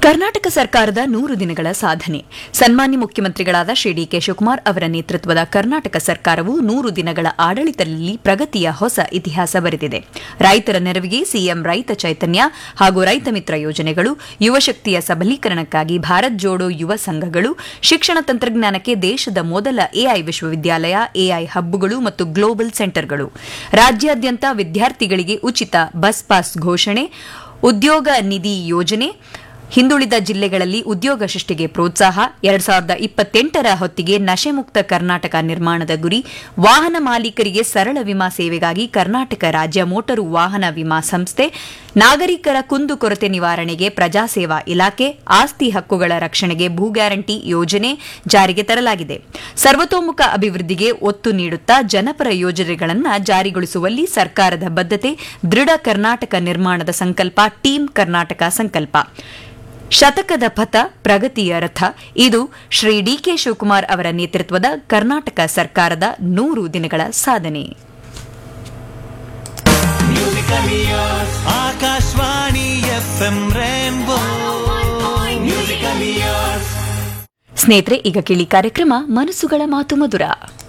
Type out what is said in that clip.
ಕರ್ನಾಟಕ ಸರ್ಕಾರದ ನೂರು ದಿನಗಳ ಸಾಧನೆ ಸನ್ಮಾನ್ಯ ಮುಖ್ಯಮಂತ್ರಿಗಳಾದ ಶ್ರೀ ಡಿಕೆ ಶಿವಕುಮಾರ್ ಅವರ ನೇತೃತ್ವದ ಕರ್ನಾಟಕ ಸರ್ಕಾರವು ನೂರು ದಿನಗಳ ಆಡಳಿತದಲ್ಲಿ ಪ್ರಗತಿಯ ಹೊಸ ಇತಿಹಾಸ ಬರೆದಿದೆ ರೈತರ ನೆರವಿಗೆ ಸಿಎಂ ರೈತ ಚೈತನ್ಯ ಹಾಗೂ ರೈತ ಮಿತ್ರ ಯೋಜನೆಗಳು ಯುವಶಕ್ತಿಯ ಸಬಲೀಕರಣಕ್ಕಾಗಿ ಭಾರತ್ ಜೋಡೋ ಯುವ ಸಂಘಗಳು ಶಿಕ್ಷಣ ತಂತ್ರಜ್ಞಾನಕ್ಕೆ ದೇಶದ ಮೊದಲ ಎಐ ವಿಶ್ವವಿದ್ಯಾಲಯ ಎಐ ಹಬ್ಗಳು ಮತ್ತು ಗ್ಲೋಬಲ್ ಸೆಂಟರ್ಗಳು ರಾಜ್ಯಾದ್ಯಂತ ವಿದ್ಯಾರ್ಥಿಗಳಿಗೆ ಉಚಿತ ಬಸ್ ಪಾಸ್ ಘೋಷಣೆ ಉದ್ಯೋಗ ನಿಧಿ ಯೋಜನೆ ಹಿಂದುಳಿದ ಜಿಲ್ಲೆಗಳಲ್ಲಿ ಉದ್ಯೋಗ ಸೃಷ್ಟಿಗೆ ಪ್ರೋತ್ಸಾಹ ಎರಡ್ ಸಾವಿರದ ಇಪ್ಪತ್ತೆಂಟರ ಹೊತ್ತಿಗೆ ನಶೆಮುಕ್ತ ಕರ್ನಾಟಕ ನಿರ್ಮಾಣದ ಗುರಿ ವಾಹನ ಮಾಲೀಕರಿಗೆ ಸರಳ ವಿಮಾ ಸೇವೆಗಾಗಿ ಕರ್ನಾಟಕ ರಾಜ್ಯ ಮೋಟರು ವಾಹನ ವಿಮಾ ಸಂಸ್ಥೆ ನಾಗರಿಕರ ಕುಂದುಕೊರತೆ ನಿವಾರಣೆಗೆ ಪ್ರಜಾಸೇವಾ ಇಲಾಖೆ ಆಸ್ತಿ ಹಕ್ಕುಗಳ ರಕ್ಷಣೆಗೆ ಭೂ ಗ್ಯಾರಂಟಿ ಯೋಜನೆ ಜಾರಿಗೆ ತರಲಾಗಿದೆ ಸರ್ವತೋಮುಖ ಅಭಿವೃದ್ಧಿಗೆ ಒತ್ತು ನೀಡುತ್ತಾ ಜನಪರ ಯೋಜನೆಗಳನ್ನು ಜಾರಿಗೊಳಿಸುವಲ್ಲಿ ಸರ್ಕಾರದ ಬದ್ಧತೆ ದೃಢ ಕರ್ನಾಟಕ ನಿರ್ಮಾಣದ ಸಂಕಲ್ಪ ಟೀಂ ಕರ್ನಾಟಕ ಸಂಕಲ್ಪ ಶತಕದ ಪಥ ಪ್ರಗತಿಯ ರಥ ಇದು ಶ್ರೀ ಡಿಕೆ ಶಿವಕುಮಾರ್ ಅವರ ನೇತೃತ್ವದ ಕರ್ನಾಟಕ ಸರ್ಕಾರದ ನೂರು ದಿನಗಳ ಸಾಧನೆ Akashvani F M rainbow musical years ಸ್ನೇಹಿತರೆ ಈಗ ಕೇಳಿ ಕಾರ್ಯಕ್ರಮ ಮನಸ್ಸುಗಳ ಮಾತು ಮಧುರ